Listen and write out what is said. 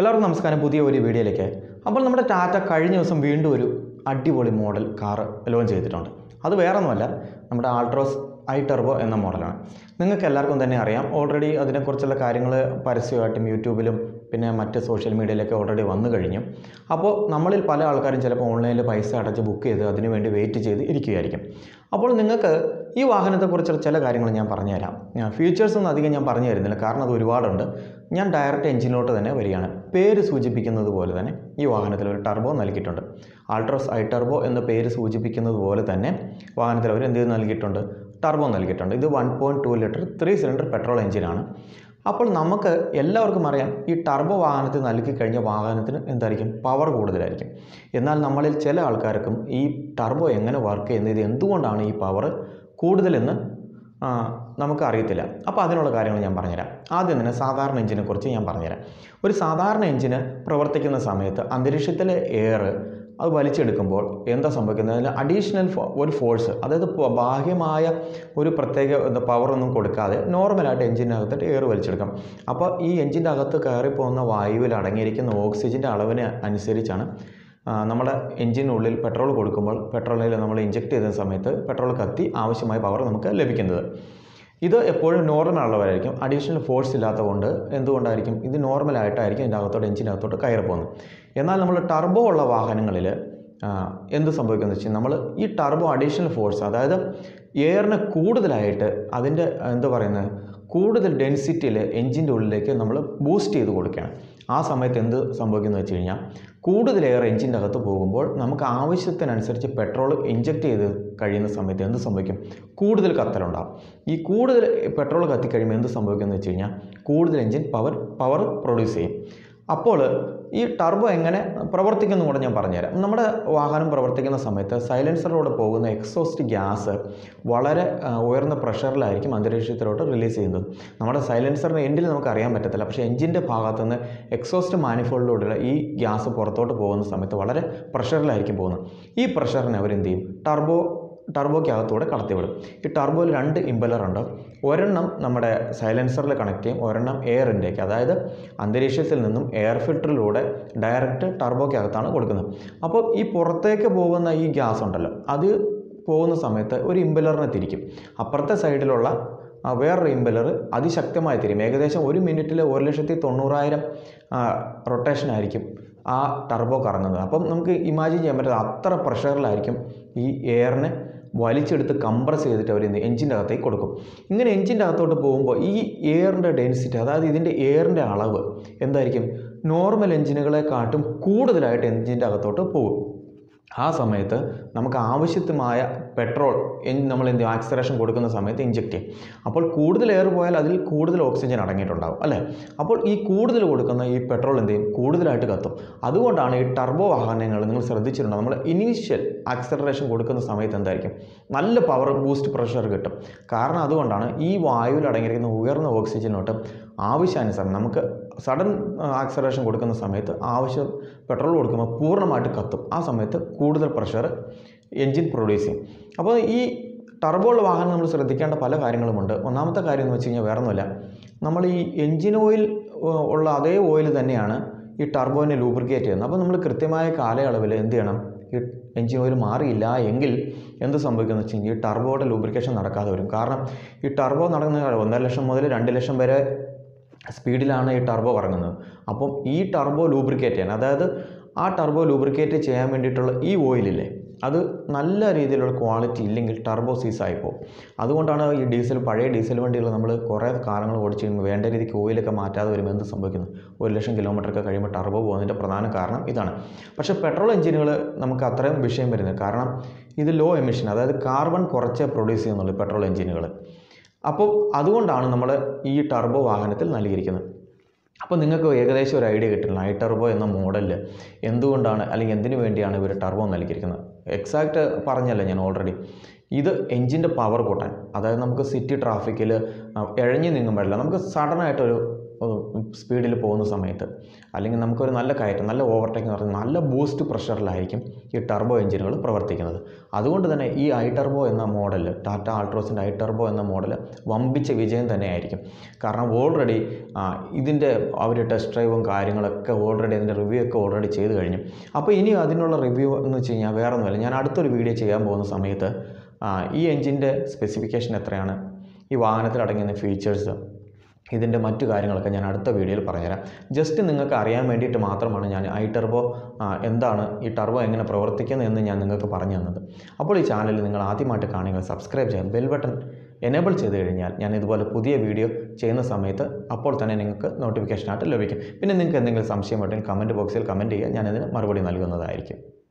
എല്ലാവർക്കും നമസ്കാരം പുതിയ ഒരു വീഡിയോയിലേക്ക് അപ്പോൾ നമ്മുടെ ടാറ്റ കഴിഞ്ഞ ദിവസം വീണ്ടും ഒരു അടിപൊളി മോഡൽ കാറ് ലോഞ്ച് ചെയ്തിട്ടുണ്ട് അത് വേറെ ഒന്നുമല്ല നമ്മുടെ ആൾട്രോസ് ഐ ടെർബോ എന്ന മോഡലാണ് നിങ്ങൾക്ക് എല്ലാവർക്കും തന്നെ അറിയാം ഓൾറെഡി അതിനെക്കുറിച്ചുള്ള കാര്യങ്ങൾ പരസ്യമായിട്ടും യൂട്യൂബിലും പിന്നെ മറ്റ് സോഷ്യൽ മീഡിയയിലൊക്കെ ഓൾറെഡി വന്നു കഴിഞ്ഞു അപ്പോൾ നമ്മളിൽ പല ആൾക്കാരും ചിലപ്പോൾ ഓൺലൈനിൽ പൈസ അടച്ച് ബുക്ക് ചെയ്ത് അതിനു വേണ്ടി വെയിറ്റ് ചെയ്ത് ഇരിക്കുകയായിരിക്കും അപ്പോൾ നിങ്ങൾക്ക് ഈ വാഹനത്തെക്കുറിച്ചുള്ള ചില കാര്യങ്ങൾ ഞാൻ പറഞ്ഞുതരാം ഞാൻ ഫീച്ചേഴ്സ് ഒന്നും അധികം ഞാൻ പറഞ്ഞു തരുന്നില്ല കാരണം അത് ഒരുപാടുണ്ട് ഞാൻ ഡയറക്റ്റ് എഞ്ചിനിലോട്ട് തന്നെ വരികയാണ് പേര് സൂചിപ്പിക്കുന്നത് പോലെ തന്നെ ഈ വാഹനത്തിൽ ഒരു ടർബോ നൽകിയിട്ടുണ്ട് ആൾട്രോസ് ഐ ടർബോ എന്ന പേര് സൂചിപ്പിക്കുന്നത് പോലെ തന്നെ വാഹനത്തിൽ അവർ എന്ത് നൽകിയിട്ടുണ്ട് ടർബോ നൽകിയിട്ടുണ്ട് ഇത് one point two litre three cylinder petrol എഞ്ചിനാണ് അപ്പോൾ നമുക്ക് എല്ലാവർക്കും അറിയാം ഈ ടർബോ വാഹനത്തിൽ നൽകി കഴിഞ്ഞ വാഹനത്തിന് എന്തായിരിക്കും പവർ കൂടുതലായിരിക്കും എന്നാൽ നമ്മളിൽ ചില ആൾക്കാർക്കും ഈ ടർബോ എങ്ങനെ വർക്ക് ചെയ്യുന്നത് ഇത് എന്തുകൊണ്ടാണ് ഈ പവർ കൂടുതലെന്ന് ആ, നമുക്ക് അറിയത്തില്ല അപ്പോൾ അതിനുള്ള കാര്യങ്ങൾ ഞാൻ പറഞ്ഞുതരാം ആദ്യം തന്നെ സാധാരണ എഞ്ചിനെ കുറിച്ച് ഞാൻ പറഞ്ഞുതരാം ഒരു സാധാരണ എഞ്ചിന് പ്രവർത്തിക്കുന്ന സമയത്ത് അന്തരീക്ഷത്തിലെ എയർ അത് വലിച്ചെടുക്കുമ്പോൾ എന്താ സംഭവിക്കുന്നത് അതിന് അഡീഷണൽ ഒരു ഫോഴ്സ് അതായത് പ- ബാഹ്യമായ ഒരു പ്രത്യേക എന്താ പവറൊന്നും കൊടുക്കാതെ നോർമലായിട്ട് എഞ്ചിനകത്തിട്ട് എയർ വലിച്ചെടുക്കാം അപ്പോൾ ഈ എഞ്ചിൻ്റെ അകത്ത് കയറിപ്പോകുന്ന വായുവിൽ അടങ്ങിയിരിക്കുന്ന ഓക്സിജൻ്റെ അളവിന് അനുസരിച്ചാണ് ആ, നമ്മുടെ എഞ്ചിനുള്ളിൽ പെട്രോൾ കൊടുക്കുമ്പോൾ പെട്രോളിൽ നമ്മൾ ഇഞ്ചെക്ട് ചെയ്ത സമയത്ത് പെട്രോൾ കത്തി ആവശ്യമായ പവർ നമുക്ക് ലഭിക്കുന്നത് ഇത് എപ്പോഴും നോർമൽ ഉള്ളവരായിരിക്കും അഡീഷണൽ ഫോഴ്സ് ഇല്ലാത്തതുകൊണ്ട് എന്തുകൊണ്ടായിരിക്കും ഇത് നോർമലായിട്ടായിരിക്കും ഇതിൻ്റെ അകത്തോട്ട് എഞ്ചിനകത്തോട്ട് കയറി പോകുന്നത് എന്നാൽ നമ്മൾ ടർബോ ഉള്ള വാഹനങ്ങളിൽ ആ, എന്ത് സംഭവിക്കുന്നത് വെച്ചാൽ നമ്മൾ ഈ ടർബോ അഡീഷണൽ ഫോഴ്സ് അതായത് എയറിന് കൂടുതലായിട്ട് അതിൻ്റെ എന്താ പറയുന്നത് കൂടുതൽ ഡെൻസിറ്റിയിൽ എഞ്ചിൻ്റെ ഉള്ളിലേക്ക് നമ്മൾ ബൂസ്റ്റ് ചെയ്ത് കൊടുക്കുകയാണ് ആ സമയത്ത് എന്ത് സംഭവിക്കുന്നത് വെച്ച് കഴിഞ്ഞാൽ കൂടുതൽ എയർ എഞ്ചിൻ്റെ അകത്ത് പോകുമ്പോൾ നമുക്ക് ആവശ്യത്തിനനുസരിച്ച് പെട്രോൾ ഇഞ്ചെക്ട് ചെയ്ത് കഴിയുന്ന സമയത്ത് എന്ത് സംഭവിക്കും കൂടുതൽ കത്തലുണ്ടാകും ഈ കൂടുതൽ പെട്രോൾ കത്തിക്കഴിയുമ്പോൾ എന്ത് സംഭവിക്കുന്നത് വെച്ച് കഴിഞ്ഞാൽ കൂടുതൽ എഞ്ചിൻ പവർ പവർ പ്രൊഡ്യൂസ് ചെയ്യും അപ്പോൾ ഈ ടർബോ എങ്ങനെ പ്രവർത്തിക്കുന്നു കൂടെ ഞാൻ പറഞ്ഞുതരാം നമ്മുടെ വാഹനം പ്രവർത്തിക്കുന്ന സമയത്ത് സൈലൻസറിലൂടെ പോകുന്ന എക്സോസ്റ്റ് ഗ്യാസ് വളരെ ആ, ഉയർന്ന പ്രഷറിലായിരിക്കും അന്തരീക്ഷത്തിലോട്ട് റിലീസ് ചെയ്യുന്നത് നമ്മുടെ സൈലൻസറിന് എൻഡിൽ നമുക്ക് അറിയാൻ പറ്റത്തില്ല പക്ഷേ എഞ്ചിൻ്റെ ഭാഗത്തു നിന്ന് എക്സോസ്റ്റ് മാനിഫോൾഡിലൂടെ ഈ ഗ്യാസ് പുറത്തോട്ട് പോകുന്ന സമയത്ത് വളരെ പ്രഷറിലായിരിക്കും പോകുന്നത് ഈ പ്രഷറിനെ അവരെന്ത് ചെയ്യും ടർബോ ടർബോയ്ക്കകത്തൂടെ കടത്തിവിടും ഈ ടർബോയിൽ രണ്ട് ഇമ്പലർ ഉണ്ട് ഒരെണ്ണം നമ്മുടെ സൈലൻസറിൽ കണക്ട് ചെയ്യും ഒരെണ്ണം എയർ ഇൻടേക്ക് അതായത് അന്തരീക്ഷത്തിൽ നിന്നും എയർ ഫിൽറ്ററിലൂടെ ഡയറക്റ്റ് ടർബോയ്ക്കകത്താണ് കൊടുക്കുന്നത് അപ്പോൾ ഈ പുറത്തേക്ക് പോകുന്ന ഈ ഗ്യാസ് ഉണ്ടല്ലോ അത് പോകുന്ന സമയത്ത് ഒരു ഇമ്പലറിനെ തിരിക്കും അപ്പുറത്തെ സൈഡിലുള്ള ആ, വേറൊരു ഇമ്പലർ അതിശക്തമായി തിരിയും ഏകദേശം ഒരു മിനിറ്റിൽ ഒരു ലക്ഷത്തി തൊണ്ണൂറായിരം റൊട്ടേഷൻ ആയിരിക്കും ആ ടർബോ കറങ്ങുന്നത് അപ്പം നമുക്ക് ഇമാജിൻ ചെയ്യാൻ പറ്റുന്നത് അത്ര പ്രഷറിലായിരിക്കും ഈ എയറിനെ വലിച്ചെടുത്ത് കംപ്രസ് ചെയ്തിട്ട് അവർ എഞ്ചിൻ്റെ അകത്തേക്ക് കൊടുക്കും ഇങ്ങനെ എഞ്ചിൻ്റെ അകത്തോട്ട് പോകുമ്പോൾ ഈ എയറിൻ്റെ ഡെൻസിറ്റി അതായത് ഇതിൻ്റെ എയറിൻ്റെ അളവ് എന്തായിരിക്കും നോർമൽ എഞ്ചിനുകളെക്കാട്ടും കൂടുതലായിട്ട് എഞ്ചിൻ്റെ അകത്തോട്ട് പോകും ആ സമയത്ത് നമുക്ക് ആവശ്യമായ പെട്രോൾ എൻ- നമ്മൾ എന്ത് ആക്സറേഷൻ കൊടുക്കുന്ന സമയത്ത് ഇഞ്ചെക്ട് ചെയ്യും അപ്പോൾ കൂടുതൽ എയർ പോയാൽ അതിൽ കൂടുതൽ ഓക്സിജൻ അടങ്ങിയിട്ടുണ്ടാകും അല്ലേ അപ്പോൾ ഈ കൂടുതൽ കൊടുക്കുന്ന ഈ പെട്രോൾ എന്ത് ചെയ്യും കൂടുതലായിട്ട് കത്തും അതുകൊണ്ടാണ് ഈ ടർബോ വാഹനങ്ങൾ നിങ്ങൾ ശ്രദ്ധിച്ചിട്ടുണ്ടോ നമ്മൾ ഇനീഷ്യൽ ആക്സലറേഷൻ കൊടുക്കുന്ന സമയത്ത് എന്തായിരിക്കും നല്ല പവർ ബൂസ്റ്റ് പ്രഷർ കിട്ടും കാരണം അതുകൊണ്ടാണ് ഈ വായുവിൽ അടങ്ങിയിരിക്കുന്ന ഉയർന്ന ഓക്സിജനോട്ട് ആവശ്യാനുസരണം നമുക്ക് സഡൻ ആക്സലറേഷൻ കൊടുക്കുന്ന സമയത്ത് ആവശ്യം പെട്രോൾ കൊടുക്കുമ്പോൾ പൂർണ്ണമായിട്ട് കത്തും ആ സമയത്ത് കൂടുതൽ പ്രഷർ എൻജിൻ പ്രൊഡ്യൂസ് ചെയ്യും അപ്പോൾ ഈ ടർബോ ഉള്ള വാഹനം നമ്മൾ ശ്രദ്ധിക്കേണ്ട പല കാര്യങ്ങളുമുണ്ട് ഒന്നാമത്തെ കാര്യം എന്ന് വെച്ച് കഴിഞ്ഞാൽ വേറെ ഒന്നുമില്ല നമ്മൾ ഈ എൻജിൻ ഓയിൽ ഏഹ്, ഉള്ള അതേ ഓയിൽ തന്നെയാണ് ഈ ടർബോനെ ലൂബ്രിക്കേറ്റ് ചെയ്യുന്നത് അപ്പോൾ നമ്മൾ കൃത്യമായ കാലയളവിൽ എന്ത് ചെയ്യണം ഈ എൻജിൻ ഓയിൽ മാറിയില്ല എങ്കിൽ എന്ത് സംഭവിക്കുന്നത് വെച്ച് കഴിഞ്ഞാൽ ഈ ടർബോയുടെ ലൂബ്രിക്കേഷൻ നടക്കാതെ വരും കാരണം ഈ ടർബോ നടക്കുന്ന ഒന്നര ലക്ഷം മുതൽ രണ്ട് ലക്ഷം വരെ സ്പീഡിലാണ് ഈ ടർബോ കറങ്ങുന്നത് അപ്പം ഈ ടർബോ ലൂബ്രിക്കേറ്റ് ചെയ്യാൻ അതായത് ആ ടർബോ ലൂബ്രിക്കേറ്റ് ചെയ്യാൻ വേണ്ടിയിട്ടുള്ള ഈ ഓയിലില്ലേ അത് നല്ല രീതിയിലുള്ള ക്വാളിറ്റി ഇല്ലെങ്കിൽ ടർബോ സീസായി പോകും അതുകൊണ്ടാണ് ഈ ഡീസൽ പഴയ ഡീസൽ വണ്ടികൾ നമ്മൾ കുറേ കാലങ്ങൾ ഓടിച്ച് കഴിയുമ്പോൾ വേണ്ട രീതിക്ക് ഓയിലൊക്കെ മാറ്റാതെ വരുമ്പോൾ എന്ത് സംഭവിക്കുന്നു ഒരു ലക്ഷം കിലോമീറ്ററൊക്കെ കഴിയുമ്പോൾ ടർബോ പോകുന്നതിൻ്റെ പ്രധാന കാരണം ഇതാണ് പക്ഷേ പെട്രോൾ എഞ്ചിനുകൾ നമുക്ക് അത്രയും വിഷയം വരുന്നത് കാരണം ഇത് ലോ എമിഷൻ അതായത് കാർബൺ കുറച്ചേ പ്രൊഡ്യൂസ് ചെയ്യുന്നുള്ളൂ പെട്രോൾ എഞ്ചിനുകൾ അപ്പോൾ അതുകൊണ്ടാണ് നമ്മൾ ഈ ടർബോ വാഹനത്തിൽ നൽകിയിരിക്കുന്നത് അപ്പോൾ നിങ്ങൾക്ക് ഏകദേശം ഒരു ഐഡിയ കിട്ടില്ല ഐ ടർബോ എന്ന മോഡലിൽ എന്തുകൊണ്ടാണ് അല്ലെങ്കിൽ എന്തിനു വേണ്ടിയാണ് ഇവർ ടർബോ നൽകിയിരിക്കുന്നത് എക്സാക്റ്റ് പറഞ്ഞല്ലോ ഞാൻ ഓൾറെഡി ഇത് എഞ്ചിൻ്റെ പവർ കൂട്ടാൻ അതായത് നമുക്ക് സിറ്റി ട്രാഫിക്കിൽ ഇഴഞ്ഞു നീങ്ങുമ്പോഴല്ല നമുക്ക് സഡനായിട്ടൊരു സ്പീഡിൽ പോകുന്ന സമയത്ത് അല്ലെങ്കിൽ നമുക്കൊരു നല്ല കയറ്റം നല്ല ഓവർടേക്ക് എന്ന് പറഞ്ഞാൽ നല്ല ബൂസ്റ്റ് പ്രഷറിലായിരിക്കും ഈ ടർബോ എഞ്ചിനുകൾ പ്രവർത്തിക്കുന്നത് അതുകൊണ്ട് തന്നെ ഈ ഐ ടർബോ എന്ന മോഡൽ ടാറ്റ ആൾട്രോസിൻ്റെ ഐ ടർബോ എന്ന മോഡൽ വമ്പിച്ച വിജയം തന്നെയായിരിക്കും കാരണം ഓൾറെഡി ഇതിൻ്റെ അവർ ടെസ്റ്റ് ഡ്രൈവും കാര്യങ്ങളൊക്കെ ഓൾറെഡി അതിൻ്റെ റിവ്യൂ ഒക്കെ ഓൾറെഡി ചെയ്ത് കഴിഞ്ഞു അപ്പോൾ ഇനി അതിനുള്ള റിവ്യൂ എന്ന് വെച്ച് കഴിഞ്ഞാൽ വേറെ ഒന്നുമില്ല ഞാൻ അടുത്തൊരു വീഡിയോ ചെയ്യാൻ പോകുന്ന സമയത്ത് ആ, ഈ എഞ്ചിൻ്റെ സ്പെസിഫിക്കേഷൻ എത്രയാണ് ഈ വാഹനത്തിൽ അടങ്ങിയ ഫീച്ചേഴ്സ് ഇതിൻ്റെ മറ്റു കാര്യങ്ങളൊക്കെ ഞാൻ അടുത്ത വീഡിയോയിൽ പറഞ്ഞുതരാം ജസ്റ്റ് നിങ്ങൾക്ക് അറിയാൻ വേണ്ടിയിട്ട് മാത്രമാണ് ഞാൻ ഐ ടർബോ എന്താണ് ഈ ടർബോ എങ്ങനെ പ്രവർത്തിക്കുന്നത് എന്ന് ഞാൻ നിങ്ങൾക്ക് പറഞ്ഞു തന്നത് അപ്പോൾ ഈ ചാനൽ നിങ്ങൾ ആദ്യമായിട്ട് കാണുക സബ്സ്ക്രൈബ് ചെയ്യാം ബെൽ ബട്ടൺ എനേബിൾ ചെയ്ത് കഴിഞ്ഞാൽ ഞാൻ ഇതുപോലെ പുതിയ വീഡിയോ ചെയ്യുന്ന സമയത്ത് അപ്പോൾ തന്നെ നിങ്ങൾക്ക് നോട്ടിഫിക്കേഷനായിട്ട് ലഭിക്കും പിന്നെ നിങ്ങൾക്ക് എന്തെങ്കിലും സംശയം ഉണ്ടെങ്കിൽ കമൻറ്റ് ബോക്സിൽ കമൻറ്റ് ചെയ്യുക ഞാനതിന് മറുപടി നൽകുന്നതായിരിക്കും